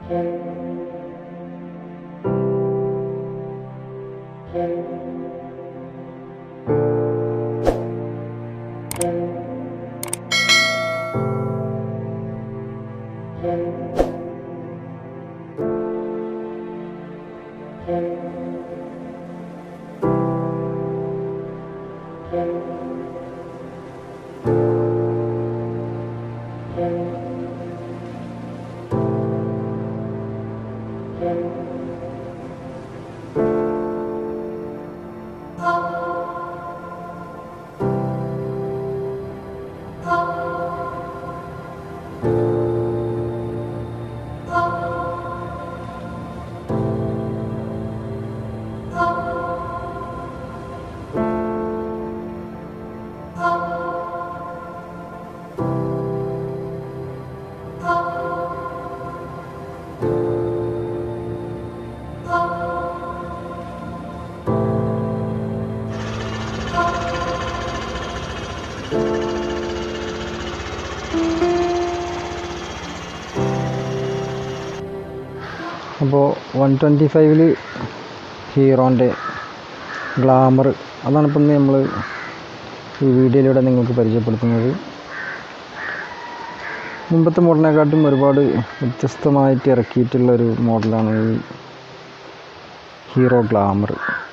അപ്പോൾ one twenty ഫൈവിൽ ഹീറോൻ്റെ glamour അതാണ് ഇപ്പം ഇന്ന് നമ്മൾ ഈ വീഡിയോയിലൂടെ നിങ്ങൾക്ക് പരിചയപ്പെടുത്തുന്നത് മുമ്പത്തെ മോഡലിനെക്കാട്ടും ഒരുപാട് വ്യത്യസ്തമായിട്ട് ഇറക്കിയിട്ടുള്ള ഒരു മോഡലാണ് ഈ ഹീറോ ഗ്ലാമർ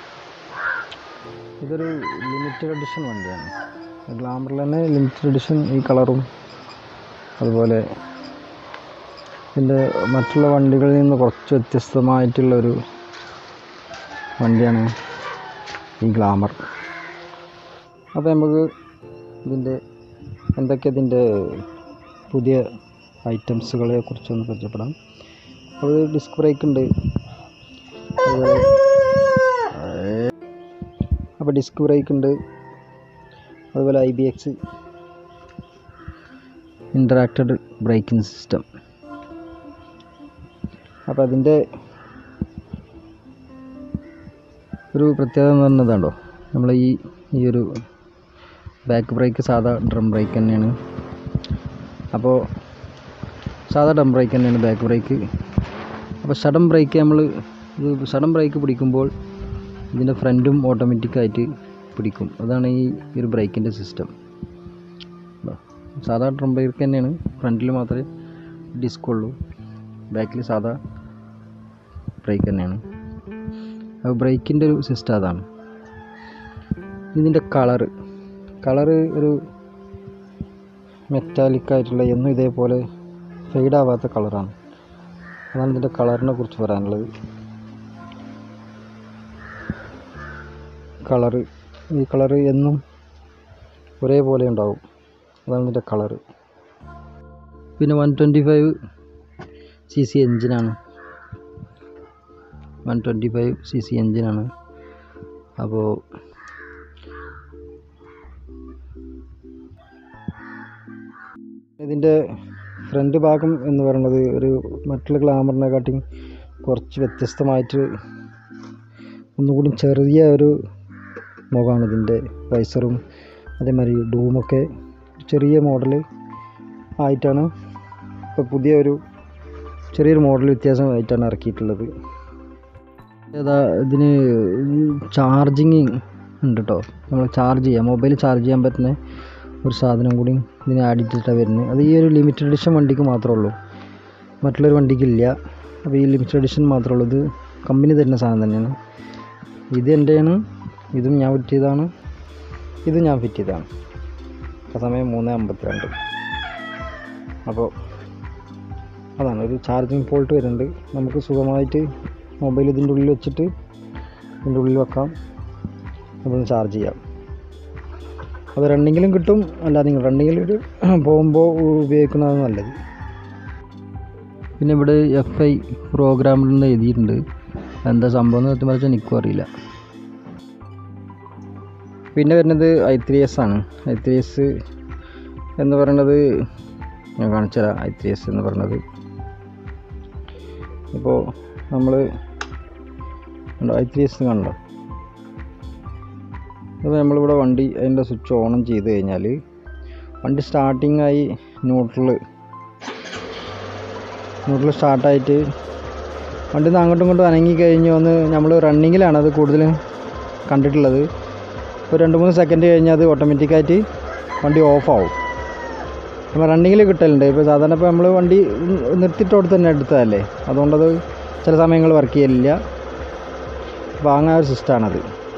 ഇതൊരു ലിമിറ്റഡ് എഡിഷൻ വണ്ടിയാണ് ഗ്ലാമറിൽ തന്നെ ലിമിറ്റഡ് എഡിഷൻ ഈ കളറും അതുപോലെ ഇതിൻ്റെ മറ്റുള്ള വണ്ടികളിൽ നിന്ന് കുറച്ച് വ്യത്യസ്തമായിട്ടുള്ളൊരു വണ്ടിയാണ് ഈ ഗ്ലാമർ അപ്പോൾ നമുക്ക് ഇതിൻ്റെ എന്തൊക്കെ ഇതിൻ്റെ പുതിയ ഐറ്റംസുകളെ കുറിച്ചൊന്ന് പരിചയപ്പെടാം അപ്പോൾ ഡിസ്ക് ബ്രേക്ക് ഉണ്ട് അതുപോലെ അപ്പോൾ ഡിസ്ക് ബ്രേക്ക് ഉണ്ട് അതുപോലെ I B X interacted braking system അപ്പോൾ അതിൻ്റെ ഒരു പ്രത്യേകത എന്ന് പറഞ്ഞതാണ്ടോ നമ്മൾ ഈ ഈ ഒരു ബാക്ക് ബ്രേക്ക് സാധാ ഡ്രം ബ്രേക്ക് തന്നെയാണ് അപ്പോൾ സാധാ ഡ്രം ബ്രേക്ക് തന്നെയാണ് ബാക്ക് ബ്രേക്ക് അപ്പോൾ സഡൻ ബ്രേക്ക് നമ്മൾ ഇത് സഡൻ ബ്രേക്ക് പിടിക്കുമ്പോൾ ഇതിൻ്റെ ഫ്രണ്ടും ഓട്ടോമാറ്റിക്കായിട്ട് പിടിക്കും അതാണ് ഈ ഒരു ബ്രേക്കിൻ്റെ സിസ്റ്റം സാധാ ഡ്രം ബ്രേക്ക് തന്നെയാണ് ഫ്രണ്ടിൽ മാത്രമേ ഡിസ്ക് ഉള്ളൂ ബാക്കിൽ സാധാ ബ്രേക്ക് തന്നെയാണ് അപ്പോൾ ബ്രേക്കിൻ്റെ ഒരു സിസ്റ്റം അതാണ് ഇതിൻ്റെ കളറ് കളറ് ഒരു മെറ്റാലിക് ആയിട്ടുള്ള എന്നും ഇതേപോലെ ഫെയ്ഡ് ആവാത്ത കളറാണ് അതാണ് ഇതിൻ്റെ കളറിനെ കുറിച്ച് പറയാനുള്ളത് കളറ് ഈ കളറ് എന്നും ഒരേപോലെ ഉണ്ടാവും അതാണ് ഇതിൻ്റെ കളറ് പിന്നെ one twenty five C C എൻജിനാണ് one twenty five C C എൻജിനാണ് അപ്പോൾ ഇതിൻ്റെ ഫ്രണ്ട് ഭാഗം എന്ന് പറയുന്നത് ഒരു മറ്റുള്ള ഗ്ലാമറിനെക്കാട്ടിയും കുറച്ച് വ്യത്യസ്തമായിട്ട് ഒന്നുകൂടി ചെറിയ ഒരു മുഖമാണ് ഇതിൻ്റെ വൈസറും അതേമാതിരി ഡൂമൊക്കെ ചെറിയ മോഡൽ ആയിട്ടാണ് ഇപ്പോൾ പുതിയ ഒരു ചെറിയൊരു മോഡൽ വ്യത്യാസമായിട്ടാണ് ഇറക്കിയിട്ടുള്ളത് ഏതാ ഇതിന് ചാർജിങ് ഉണ്ട് കേട്ടോ നമ്മൾ ചാർജ് ചെയ്യാം മൊബൈൽ ചാർജ് ചെയ്യാൻ പറ്റുന്ന ഒരു സാധനം കൂടി ഇതിന് ആഡ് ചെയ്തിട്ടാണ് വരുന്നത് അത് ഈ ഒരു ലിമിറ്റഡ് എഡിഷൻ വണ്ടിക്ക് മാത്രമേ ഉള്ളൂ മറ്റുള്ളൊരു വണ്ടിക്കില്ല അപ്പോൾ ഈ ലിമിറ്റഡ് എഡിഷൻ മാത്രമേ ഉള്ളൂ ഇത് കമ്പനി തരുന്ന സാധനം തന്നെയാണ് ഇത് എൻ്റെയാണ് ഇതും ഞാൻ ഫിറ്റ് ചെയ്തതാണ് ഇത് ഞാൻ ഫിറ്റ് ചെയ്തതാണ് ആ സമയം മൂന്ന് അമ്പത്തിരണ്ട് അപ്പോൾ അതാണ് ഒരു ചാർജിങ് പോൾട്ട് വരുന്നുണ്ട് നമുക്ക് സുഖമായിട്ട് മൊബൈൽ ഇതിൻ്റെ ഉള്ളിൽ വെച്ചിട്ട് ഇതിൻ്റെ ഉള്ളിൽ വെക്കാം നമുക്ക് ചാർജ് ചെയ്യാം അത് റണ്ണിങ്ങിലും കിട്ടും അല്ലാതെ റണ്ണിങ്ങിൽ ഒരു പോകുമ്പോൾ ഉപയോഗിക്കുന്നതാണ് നല്ലത് പിന്നെ ഇവിടെ എഫ് ഐ പ്രോഗ്രാമിൽ നിന്ന് എഴുതിയിട്ടുണ്ട് എന്താ സംഭവം എന്ന് സത്യം പറഞ്ഞാൽ എനിക്കും അറിയില്ല പിന്നെ വരുന്നത് ഐ ത്രീ എസ് ആണ് ഐ ത്രീ എസ് എന്ന് പറയുന്നത് ഞാൻ കാണിച്ചു തരാം ഐ ത്രീ എസ് എന്ന് പറയുന്നത് ഇപ്പോൾ നമ്മൾ ഐ ത്രീ എസ് കണ്ടോ അപ്പോൾ നമ്മളിവിടെ വണ്ടി അതിൻ്റെ സ്വിച്ച് ഓൺ ചെയ്ത് കഴിഞ്ഞാൽ വണ്ടി സ്റ്റാർട്ടിങ് ആയി ന്യൂട്രൽ ന്യൂട്രൽ സ്റ്റാർട്ടായിട്ട് വണ്ടി ഒന്ന് അങ്ങോട്ടും ഇങ്ങോട്ടും അനങ്ങി കഴിഞ്ഞ് ഒന്ന് നമ്മൾ റണ്ണിങ്ങിലാണ് അത് കൂടുതലും കണ്ടിട്ടുള്ളത് ഒരു രണ്ട് മൂന്ന് സെക്കൻഡ് കഴിഞ്ഞാൽ അത് ഓട്ടോമാറ്റിക്കായിട്ട് വണ്ടി ഓഫാവും നമ്മൾ റണ്ണിങ്ങിൽ കിട്ടലുണ്ട് ഇപ്പോൾ സാധാരണ ഇപ്പോൾ നമ്മൾ വണ്ടി നിർത്തിയിട്ട് കൊടുത്ത് തന്നെ എടുത്തതല്ലേ അതുകൊണ്ടത് ചില സമയങ്ങൾ വർക്ക് ചെയ്യലില്ല വാങ്ങാൻ ഒരു സിസ്റ്റമാണത്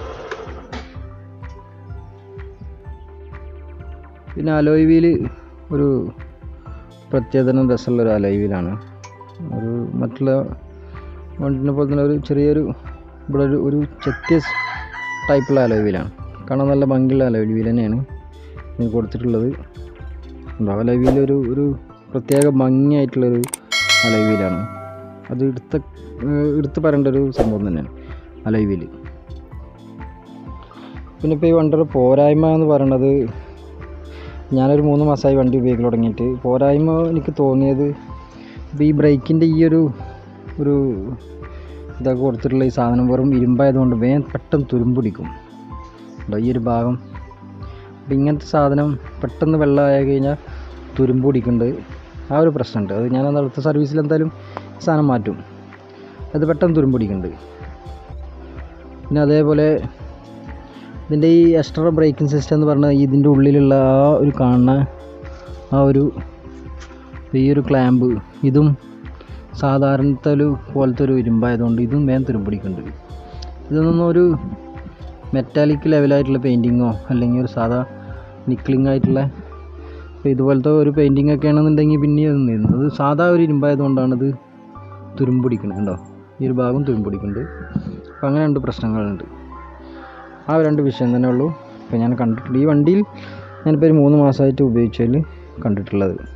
പിന്നെ അലോയ് വീല് ഒരു പ്രത്യേകതരം രസമുള്ള ഒരു അലോയ് വീലാണ് ഒരു മറ്റുള്ള വണ്ടിനെ പോലെ തന്നെ ഒരു ചെറിയൊരു ഇവിടെ ഒരു ഒരു ചെത്തിയ ടൈപ്പുള്ള അലോയ് വീലാണ് കാണാൻ നല്ല ഭംഗിയുള്ള അലോയ് വീൽ തന്നെയാണ് ഇതിന് കൊടുത്തിട്ടുള്ളത് അലോയ് വീൽ ഒരു ഒരു പ്രത്യേക ഭംഗിയായിട്ടുള്ളൊരു അലോയ് വീലാണ് അത് എടുത്ത ഏഹ് എടുത്ത് പറയേണ്ട ഒരു സംഭവം തന്നെയാണ് അലോയ് വീല് പിന്നെ ഇപ്പോൾ ഈ വണ്ടിയുടെ പോരായ്മ എന്ന് പറയുന്നത് ഞാനൊരു മൂന്ന് മാസമായി വണ്ടി ഉപയോഗിക്കാൻ തുടങ്ങിയിട്ട് പോരായ്മ എനിക്ക് തോന്നിയത് ഇപ്പോൾ ഈ ബ്രേക്കിൻ്റെ ഈ ഒരു ഒരു ഇതൊക്കെ കൊടുത്തിട്ടുള്ള ഈ സാധനം വെറും ഇരുമ്പായതുകൊണ്ട് വേഗം പെട്ടെന്ന് തുരുമ്പിടിക്കും ഉണ്ടോ ഈ ഒരു ഭാഗം അപ്പം ഇങ്ങനത്തെ സാധനം പെട്ടെന്ന് വെള്ളമായി കഴിഞ്ഞാൽ തുരുമ്പ് പിടിക്കുന്നുണ്ട് ആ ഒരു പ്രശ്നമുണ്ട് അത് ഞാൻ അന്ന് അടുത്ത സർവീസിൽ എന്തായാലും ഈ സാധനം മാറ്റും അത് പെട്ടെന്ന് തുരുമ്പ് പിടിക്കുന്നുണ്ട് പിന്നെ അതേപോലെ ഇതിൻ്റെ ഈ എക്സ്ട്രാ ബ്രേക്കിംഗ് സിസ്റ്റം എന്ന് പറഞ്ഞാൽ ഇതിൻ്റെ ഉള്ളിലുള്ള ആ ഒരു കാണുന്ന ആ ഒരു ഈ ഒരു ക്ലാമ്പ് ഇതും സാധാരണത്തെ ഒരു പോലത്തെ ഒരു ഇരുമ്പായതുകൊണ്ട് ഇതും വേഗം തുരുമ്പിടിക്കുന്നുണ്ട് ഇതൊന്നും ഒരു മെറ്റാലിക് ലെവലായിട്ടുള്ള പെയിൻറ്റിങ്ങോ അല്ലെങ്കിൽ ഒരു സാധാ നിക്ലിംഗ് ആയിട്ടുള്ള ഇപ്പോൾ ഇതുപോലത്തെ ഒരു പെയിൻറ്റിങ് ഒക്കെ ആണെന്നുണ്ടെങ്കിൽ പിന്നെയും നിന്നത് സാധാ ഒരു ഇരുമ്പായതുകൊണ്ടാണ് ഇത് തുരുമ്പിടിക്കുന്നത് കണ്ടോ ഈ ഒരു ഭാഗം തുരുമ്പിടിക്കുന്നുണ്ട് അപ്പോൾ അങ്ങനെ രണ്ട് പ്രശ്നങ്ങളുണ്ട് ആ രണ്ട് വിഷയം തന്നെ ഉള്ളൂ ഇപ്പോൾ ഞാൻ കണ്ടിട്ടുണ്ട് ഈ വണ്ടിയിൽ ഞാനിപ്പോൾ ഒരു മൂന്ന് മാസമായിട്ട് ഉപയോഗിച്ചതിൽ കണ്ടിട്ടുള്ളത്